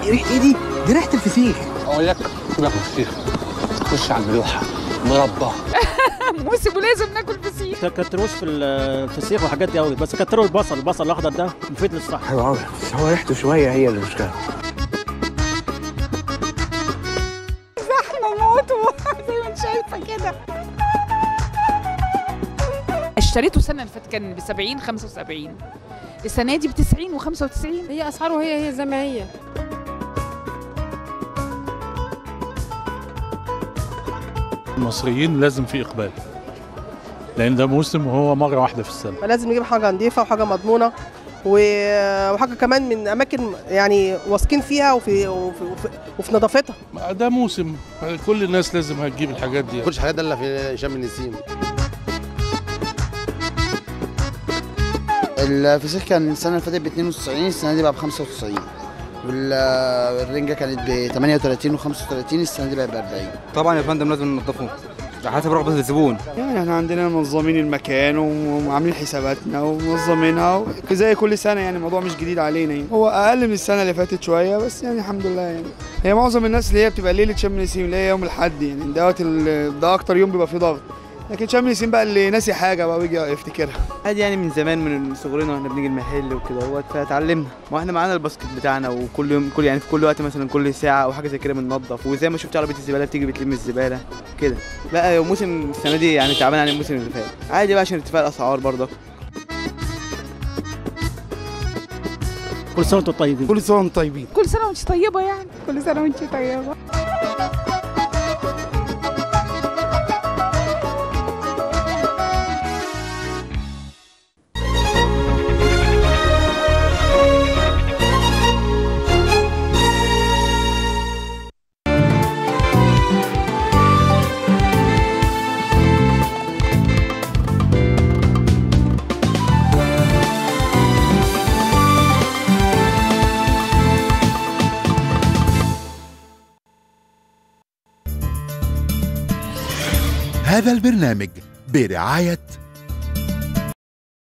ريحه ايه دي دي ريحه الفسيخ اقول لك ناكل فسيخ خش على الملوحه مربى موسم ولازم ناكل فسيخ كتروش في الفسيخ والحاجات دي قوي بس كتروا البصل البصل الاخضر ده مفيد للصحه حلو قوي بس هو ريحته شويه هي المشكله زحمه موت زي ما انت شايفه كده اشتريته السنه اللي فاتت كان ب 70 75 السنه دي ب 90 و95 هي اسعاره هي هي زي ما هي المصريين لازم في اقبال لان ده موسم وهو مره واحده في السنه فلازم نجيب حاجه نظيفه وحاجه مضمونه و- وحاجه كمان من اماكن يعني واثقين فيها وفي وفي, وفي, وفي نظافتها ده موسم كل الناس لازم هتجيب الحاجات دي كلش حاجات الا في شم النسيم الفسيخ كان السنة اللي فاتت ب 92 السنة دي بقى ب 95 والرنجة كانت ب 38 و 35 السنة دي بقت ب 40 طبعا يا فندم لازم ننضفه حسب رغبة الزبون يعني احنا عندنا منظمين المكان وعاملين حساباتنا ومنظمينها زي كل سنة يعني الموضوع مش جديد علينا يعني هو أقل من السنة اللي فاتت شوية بس يعني الحمد لله يعني هي معظم الناس اللي هي بتبقى ليلة شم النسيم اللي هي يوم الأحد يعني دوت ال- ده أكتر يوم بيبقى فيه ضغط لكن شم النسيم بقى اللي ناسي حاجة بقى ويجي يفتكرها عادي يعني من زمان من صغرنا واحنا بنيجي المحل وكده هو فتعلمنا واحنا معانا الباسكت بتاعنا وكل يوم كل يعني في كل وقت مثلا كل ساعة او حاجة زي كده بننضف وزي ما شفت عربية الزبالة بتيجي بتلم الزبالة كده لا هو موسم السنة دي يعني تعبان عن الموسم اللي فات عادي بقى عشان ارتفاع الاسعار برضه كل سنه وانتم طيبين كل سنة وانتم طيبين كل سنه وانت طيبه يعني كل سنه وانت طيبه هذا البرنامج برعاية